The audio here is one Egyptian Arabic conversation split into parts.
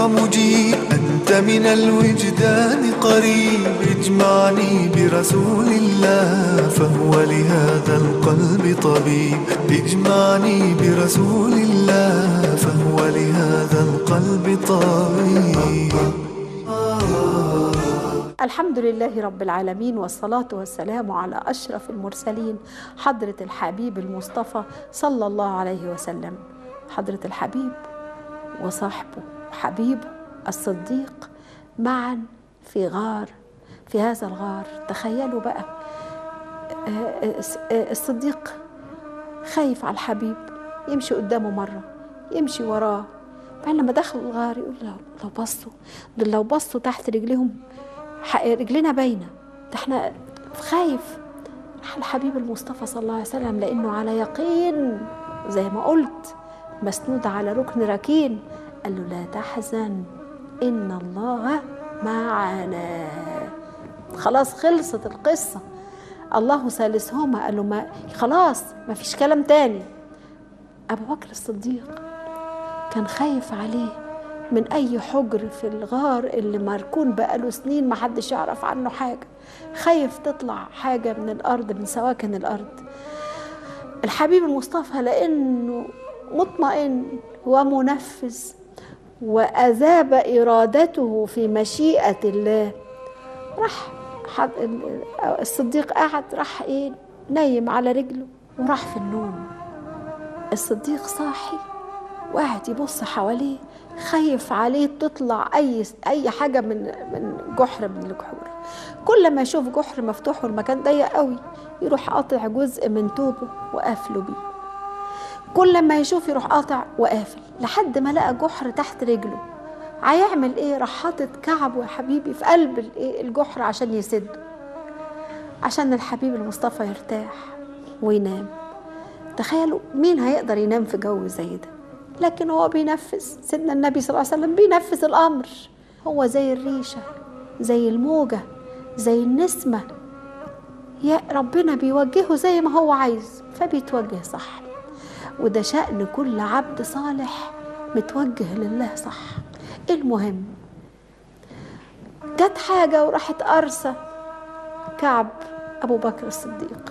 مجيب أنت من الوجدان قريب اجمعني برسول الله فهو لهذا القلب طبيب اجمعني برسول الله فهو لهذا القلب طبيب الحمد لله رب العالمين والصلاة والسلام على أشرف المرسلين حضرة الحبيب المصطفى صلى الله عليه وسلم حضرة الحبيب وصاحبه حبيبه الصديق معا في غار في هذا الغار تخيلوا بقى الصديق خايف على الحبيب يمشي قدامه مرة يمشي وراه بعدين لما دخلوا الغار يقول لو, لو بصوا دول لو بصوا تحت رجليهم رجلنا باينة ده احنا خايف راح الحبيب المصطفى صلى الله عليه وسلم لأنه على يقين زي ما قلت مسنود على ركن ركين قال له لا تحزن إن الله معنا خلاص خلصت القصة الله ثالثهما قال له ما خلاص ما فيش كلام تاني أبو بكر الصديق كان خايف عليه من أي حجر في الغار اللي مركون بقاله سنين ما حدش يعرف عنه حاجة خايف تطلع حاجة من الأرض من سواكن الأرض الحبيب المصطفى لأنه مطمئن ومنفذ وأذاب إرادته في مشيئة الله راح الصديق قعد راح إيه نايم على رجله وراح في النوم الصديق صاحي وقاعد يبص حواليه خايف عليه تطلع اي اي حاجه من من جحر من الجحور كل ما يشوف جحر مفتوح والمكان ضيق قوي يروح قاطع جزء من توبه وقافله بيه كل ما يشوف يروح قاطع وقافل لحد ما لقى جحر تحت رجله هيعمل ايه راح حاطط كعبه يا حبيبي في قلب الجحر عشان يسده عشان الحبيب المصطفى يرتاح وينام تخيلوا مين هيقدر ينام في جو زي ده لكن هو بينفذ سيدنا النبي صلى الله عليه وسلم بينفذ الامر هو زي الريشه زي الموجه زي النسمه يا ربنا بيوجهه زي ما هو عايز فبيتوجه صح وده شأن كل عبد صالح متوجه لله صح المهم جت حاجة وراحت قرصة كعب أبو بكر الصديق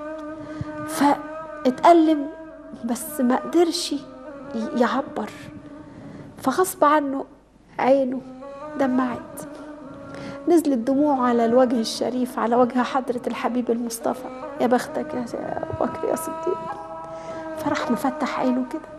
فاتألم بس ما قدرش يعبر فغصب عنه عينه دمعت نزلت دموع على الوجه الشريف على وجه حضرة الحبيب المصطفى يا بختك يا أبو بكر يا صديق فراح مفتح عينه كده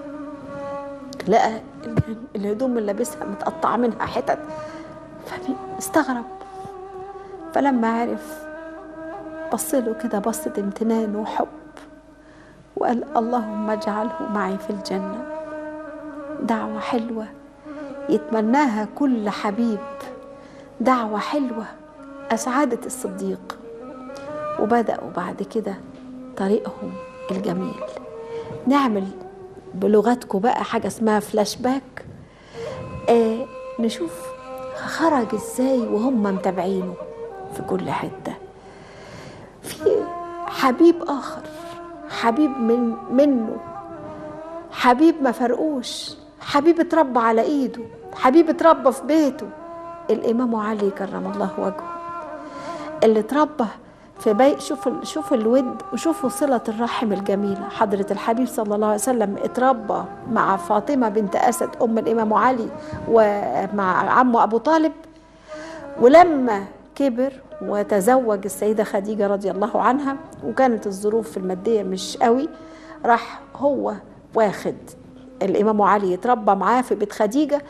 لقى الهدوم اللي لابسها متقطعة منها حتت فاستغرب فلما عرف بصله كده بصة امتنان وحب وقال اللهم اجعله معي في الجنة دعوة حلوة يتمناها كل حبيب دعوة حلوة أسعدت الصديق وبدأوا بعد كده طريقهم الجميل نعمل بلغتكم بقى حاجة اسمها فلاش باك آه نشوف خرج ازاي وهم متابعينه في كل حتة في حبيب آخر حبيب من منه حبيب ما فرقوش حبيب اتربى على ايده حبيب اتربى في بيته الامام علي كرم الله وجهه اللي اتربى في بيت شوف شوف الود وشوفوا صلة الرحم الجميلة حضرة الحبيب صلى الله عليه وسلم اتربى مع فاطمة بنت أسد أم الإمام علي ومع عمه أبو طالب ولما كبر وتزوج السيدة خديجة رضي الله عنها وكانت الظروف المادية مش قوي راح هو واخد الإمام علي يتربى معاه في بيت خديجة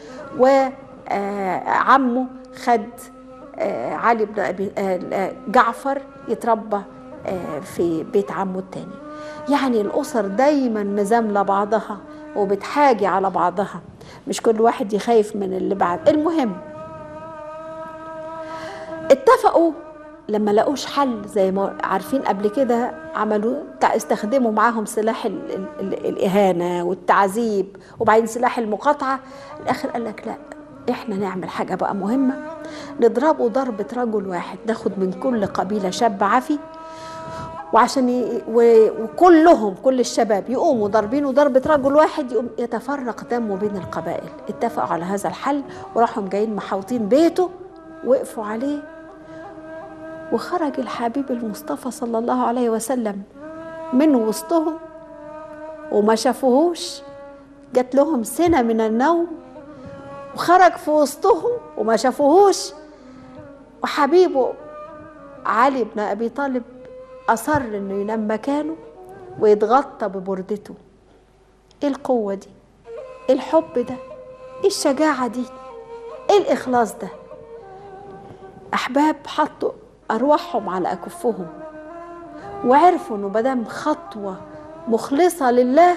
وعمه خد علي بن أبي جعفر يتربى في بيت عمه التاني يعني الأسر دايما مزاملة بعضها وبتحاجي على بعضها مش كل واحد يخاف من اللي بعد المهم اتفقوا لما لقوش حل زي ما عارفين قبل كده عملوا استخدموا معاهم سلاح ال ال ال الإهانة والتعذيب وبعدين سلاح المقاطعة الآخر قال لك لا احنا نعمل حاجة بقى مهمة نضربه ضربة رجل واحد ناخد من كل قبيلة شاب عفي وعشان ي... و... وكلهم كل الشباب يقوموا ضاربينه ضربة رجل واحد يقوم يتفرق دمه بين القبائل اتفقوا على هذا الحل وراحوا جايين محاوطين بيته وقفوا عليه وخرج الحبيب المصطفى صلى الله عليه وسلم من وسطهم وما شافوهوش جات لهم سنة من النوم وخرج في وسطهم وما شافوهوش وحبيبه علي بن أبي طالب أصر إنه ينام مكانه ويتغطى ببردته إيه القوة دي؟ إيه الحب ده؟ إيه الشجاعة دي؟ إيه الإخلاص ده؟ أحباب حطوا أرواحهم على أكفهم وعرفوا إنه مادام خطوة مخلصة لله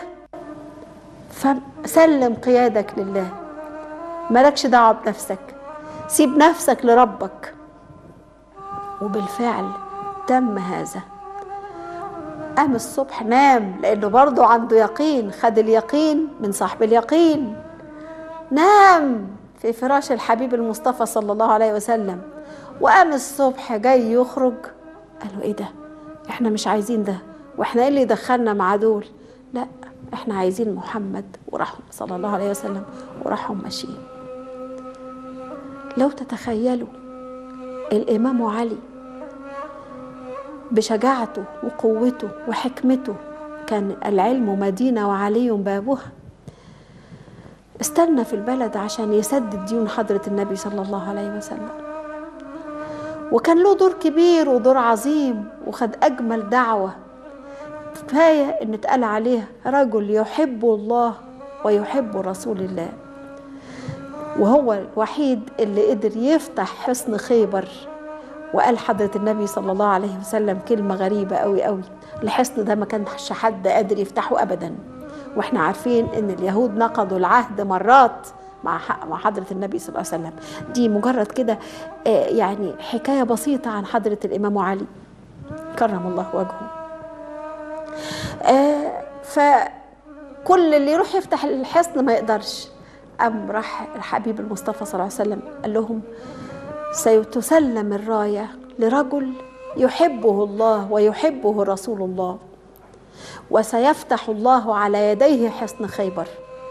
فسلم قيادك لله مالكش دعوة بنفسك سيب نفسك لربك وبالفعل تم هذا قام الصبح نام لأنه برضه عنده يقين خد اليقين من صاحب اليقين نام في فراش الحبيب المصطفى صلى الله عليه وسلم وقام الصبح جاي يخرج قالوا ايه ده احنا مش عايزين ده واحنا ايه اللي دخلنا مع دول لا احنا عايزين محمد وراحوا صلى الله عليه وسلم وراحوا ماشيين لو تتخيلوا الامام علي بشجاعته وقوته وحكمته كان العلم مدينة وعلي بابها استنى في البلد عشان يسدد ديون حضرة النبي صلى الله عليه وسلم وكان له دور كبير ودور عظيم وخد أجمل دعوة كفاية إن اتقال عليه رجل يحب الله ويحب رسول الله وهو الوحيد اللي قدر يفتح حصن خيبر وقال حضرة النبي صلى الله عليه وسلم كلمة غريبة قوي قوي الحصن ده ما كانش حد قادر يفتحه أبدا واحنا عارفين ان اليهود نقضوا العهد مرات مع مع حضرة النبي صلى الله عليه وسلم دي مجرد كده يعني حكاية بسيطة عن حضرة الإمام علي كرم الله وجهه فكل اللي يروح يفتح الحصن ما يقدرش قام راح الحبيب المصطفى صلى الله عليه وسلم قال لهم سيتسلم الراية لرجل يحبه الله ويحبه رسول الله وسيفتح الله على يديه حصن خيبر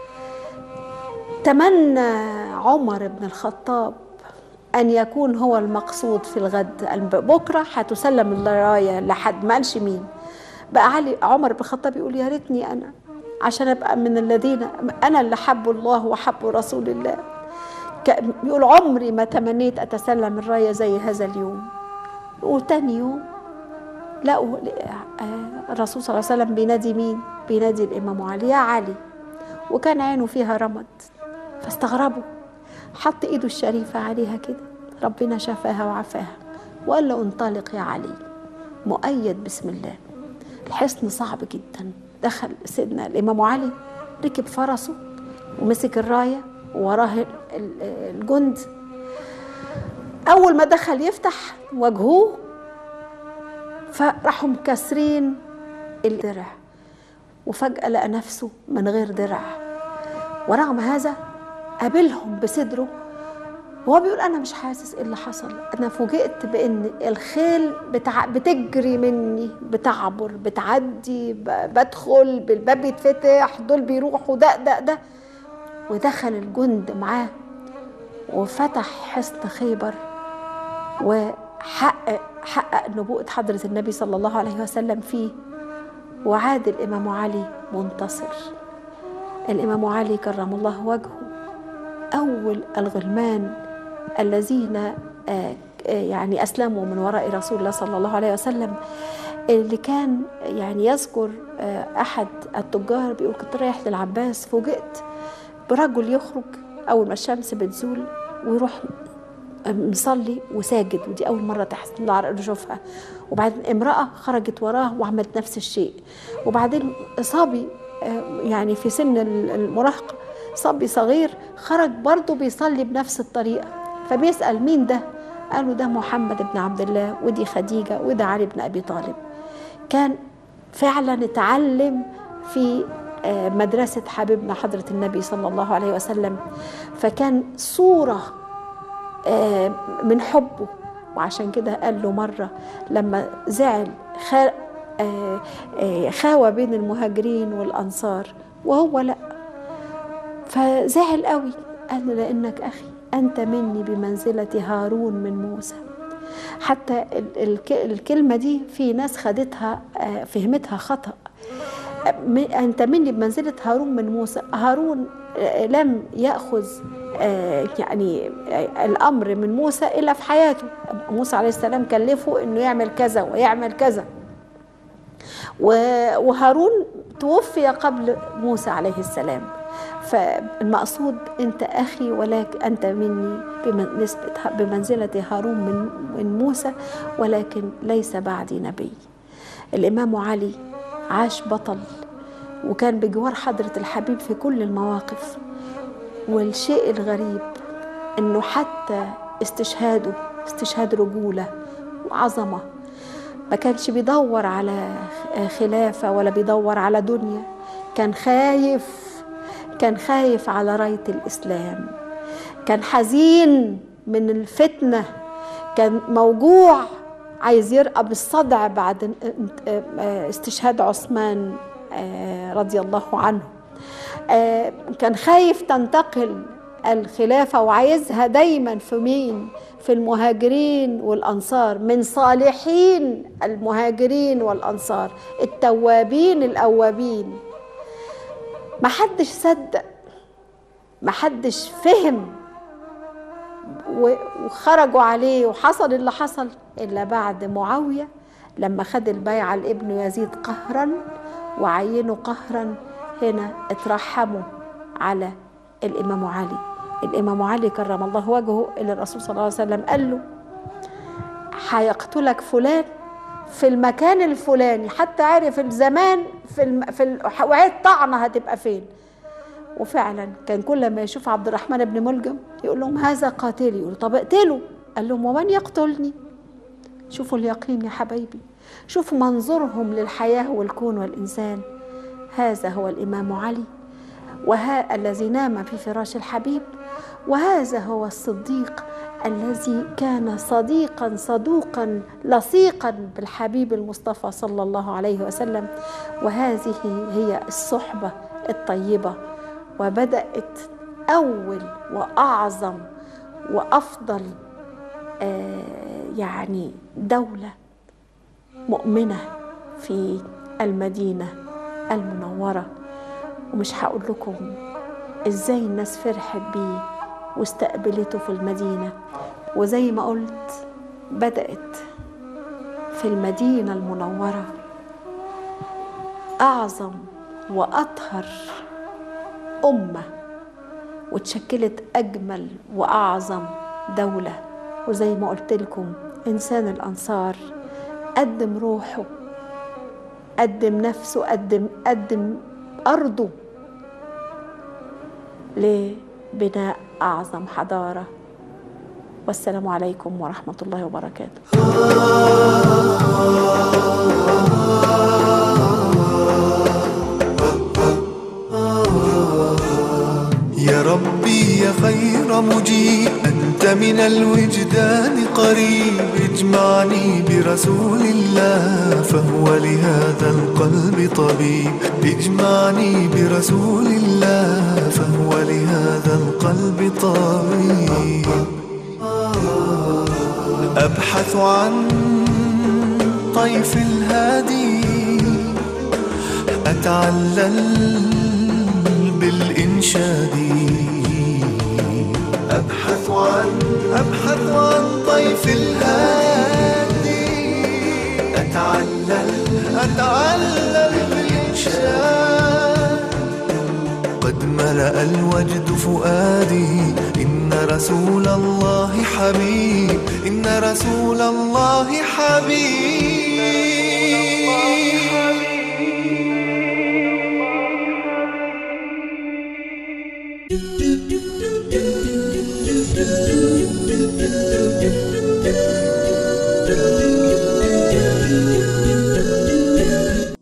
تمنى عمر بن الخطاب أن يكون هو المقصود في الغد بكرة هتسلم الراية لحد ما قالش مين بقى علي عمر بن الخطاب يقول يا ريتني أنا عشان أبقى من الذين أنا اللي حبوا الله وحبوا رسول الله بيقول عمري ما تمنيت أتسلم الراية زي هذا اليوم وتاني يوم لقوا الرسول صلى الله عليه وسلم بينادي مين؟ بينادي الإمام علي يا علي وكان عينه فيها رمد فاستغربوا حط ايده الشريفة عليها كده ربنا شفاها وعفاها وقال له انطلق يا علي مؤيد بسم الله الحصن صعب جدا دخل سيدنا الإمام علي ركب فرسه ومسك الراية ووراه الجند أول ما دخل يفتح وجهوه فراحوا مكسرين الدرع وفجأة لقى نفسه من غير درع ورغم هذا قابلهم بصدره وهو بيقول انا مش حاسس ايه اللي حصل انا فوجئت بان الخيل بتع... بتجري مني بتعبر بتعدي ب... بدخل الباب بيتفتح دول بيروحوا ده ده ده ودخل الجند معاه وفتح حصن خيبر وحقق حقق نبوءة حضرة النبي صلى الله عليه وسلم فيه وعاد الإمام علي منتصر الإمام علي كرم الله وجهه أول الغلمان الذين يعني أسلموا من وراء رسول الله صلى الله عليه وسلم اللي كان يعني يذكر أحد التجار بيقول كنت رايح للعباس فوجئت برجل يخرج أول ما الشمس بتزول ويروح مصلي وساجد ودي أول مرة تحصل نشوفها وبعدين امرأة خرجت وراه وعملت نفس الشيء وبعدين صبي يعني في سن المراهقة صبي صغير خرج برضه بيصلي بنفس الطريقة فبيسأل مين ده قالوا ده محمد بن عبد الله ودي خديجة وده علي بن أبي طالب كان فعلا اتعلم في مدرسة حبيبنا حضرة النبي صلى الله عليه وسلم فكان صورة من حبه وعشان كده قال له مرة لما زعل آه، آه، خاوة بين المهاجرين والأنصار وهو لا فزعل قوي قال له لأنك أخي أنت مني بمنزلة هارون من موسى حتى ال- الك- الكلمة دي في ناس خدتها آه، فهمتها خطأ م- أنت مني بمنزلة هارون من موسى هارون آه، لم يأخذ آه، يعني آه، الأمر من موسى إلا في حياته موسى عليه السلام كلفه أنه يعمل كذا ويعمل كذا و- وهارون توفي قبل موسى عليه السلام فالمقصود انت اخي ولكن انت مني بنسبة بمنزلة هارون من من موسى ولكن ليس بعدي نبي الامام علي عاش بطل وكان بجوار حضرة الحبيب في كل المواقف والشيء الغريب انه حتى استشهاده استشهاد رجولة وعظمة ما كانش بيدور على خلافة ولا بيدور على دنيا كان خايف كان خايف على راية الإسلام كان حزين من الفتنة كان موجوع عايز يرقى بالصدع بعد استشهاد عثمان رضي الله عنه كان خايف تنتقل الخلافة وعايزها دايما في مين في المهاجرين والأنصار من صالحين المهاجرين والأنصار التوابين الأوابين ما حدش صدق ما حدش فهم وخرجوا عليه وحصل اللي حصل إلا بعد معاوية لما خد البيعة لابن يزيد قهرا وعينه قهرا هنا اترحموا على الإمام علي الإمام علي كرم الله وجهه اللي الرسول صلى الله عليه وسلم قال له هيقتلك فلان في المكان الفلاني حتى عرف الزمان في الم... في ال... وعيد طعنه هتبقى فين وفعلا كان كل ما يشوف عبد الرحمن بن ملجم يقول لهم هذا قاتلي يقول طب اقتله قال لهم ومن يقتلني شوفوا اليقين يا حبايبي شوفوا منظورهم للحياة والكون والإنسان هذا هو الإمام علي وها الذي نام في فراش الحبيب وهذا هو الصديق الذي كان صديقا صدوقا لصيقا بالحبيب المصطفى صلى الله عليه وسلم وهذه هي الصحبه الطيبه وبدات اول واعظم وافضل آه يعني دوله مؤمنه في المدينه المنوره ومش هقول لكم ازاي الناس فرحت بيه واستقبلته في المدينه وزي ما قلت بدات في المدينه المنوره اعظم واطهر امه وتشكلت اجمل واعظم دوله وزي ما قلت لكم انسان الانصار قدم روحه قدم نفسه قدم قدم ارضه لبناء اعظم حضاره والسلام عليكم ورحمه الله وبركاته يا ربي يا خير مجيب أنت من الوجدان قريب اجمعني برسول الله فهو لهذا القلب طبيب اجمعني برسول الله فهو لهذا القلب طبيب أبحث عن طيف الهادي أتعلل بالإنشاد أبحث عن أبحث عن طيف الهادي أتعلل أتعلل بالإنشاد قد ملأ الوجد فؤادي إن رسول الله حبيب إن رسول الله حبيب